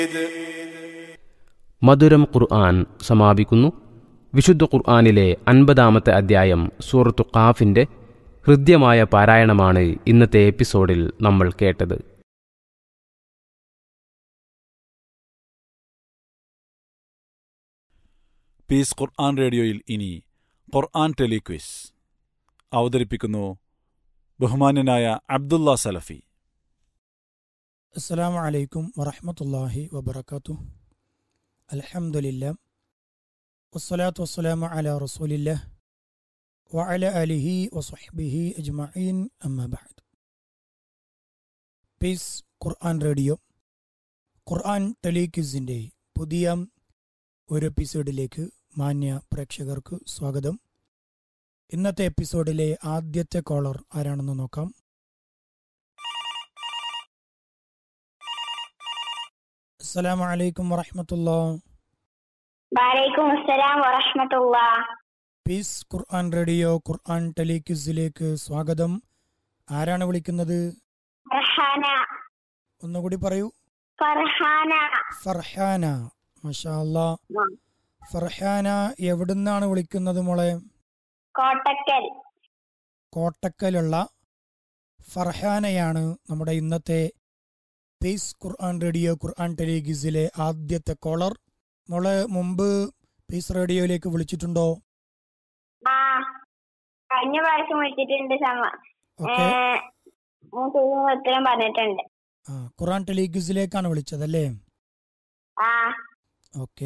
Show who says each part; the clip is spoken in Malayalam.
Speaker 1: മധുരം ഖുർആൻ സമാപിക്കുന്നു വിശുദ്ധ ഖുർആനിലെ അൻപതാമത്തെ അധ്യായം സൂറത്തു ഖാഫിന്റെ ഹൃദ്യമായ പാരായണമാണ് ഇന്നത്തെ എപ്പിസോഡിൽ നമ്മൾ കേട്ടത്
Speaker 2: പീസ് ഖുർആൻ റേഡിയോയിൽ ഇനി ഖുർആൻ ടെലിക്വിസ് അവതരിപ്പിക്കുന്നു ബഹുമാന്യനായ അബ്ദുള്ള സലഫി
Speaker 3: അസ്സലാമു അലൈക്കും വറഹ്മത്തുള്ളാഹി വബറകാതുഹു അൽഹംദുലില്ലാ വസ്സലാത്തു വസ്സലാമു അലാ റസൂലില്ലാ വഅല ആലിഹി വസ്വഹ്ബിഹി അജ്മഈൻ അമ്മാ ബഅദ് പീസ് ഖുർആൻ റേഡിയോ ഖുർആൻ ടെലിക്വിസിൻ്റെ പുതിയ ഒരു എപ്പിസോഡിലേക്ക് മാന്യ പ്രേക്ഷകർക്ക് സ്വാഗതം ഇന്നത്തെ എപ്പിസോഡിലെ ആദ്യത്തെ കോളർ ആരാണെന്ന് നോക്കാം അസ്സലാമു അലൈക്കും വറഹ്മത്തുള്ളാ
Speaker 4: വലൈക്കും അസ്സലാം വറഹ്മത്തുള്ള
Speaker 3: പീസ് ഖുർആൻ റേഡിയോ ഖുർആൻ ടെലിക്വിസിലേക്ക് സ്വാഗതം ആരാണ് വിളിക്കുന്നത്
Speaker 4: ഫർഹാന
Speaker 3: ഒന്നുകൂടി പറയൂ
Speaker 4: ഫർഹാന
Speaker 3: ഫർഹാന മഷാ അല്ലാ
Speaker 4: ആ.
Speaker 3: ഫർഹാന എവിടുന്നാണ് വിളിക്കുന്നത് മോളെ
Speaker 4: കോട്ടക്കൽ
Speaker 3: കോട്ടക്കലുള്ള ഫർഹാനയാണ് നമ്മുടെ ഇന്നത്തെ പീസ് ഖുർആൻ റേഡിയോ ഖുർആൻ ടെലിഗിസിലെ ആദ്യത്തെ കോളർ മോളെ മുമ്പ് പീസ് റേഡിയോയിലേക്ക് വിളിച്ചിട്ടുണ്ടോ
Speaker 4: ആ കഴിഞ്ഞ പ്രാവശ്യം വിളിച്ചിട്ടുണ്ട് സമ
Speaker 3: ഓക്കെ
Speaker 4: ഏ, ഞാൻ ചെയ്യുന്ന ഉത്തരം പറഞ്ഞിട്ടുണ്ട്
Speaker 3: ആ ഖുർആൻ ടെലിഗിസിലേക്കാണ് വിളിച്ചതല്ലേ
Speaker 4: ആ
Speaker 3: ഓക്കെ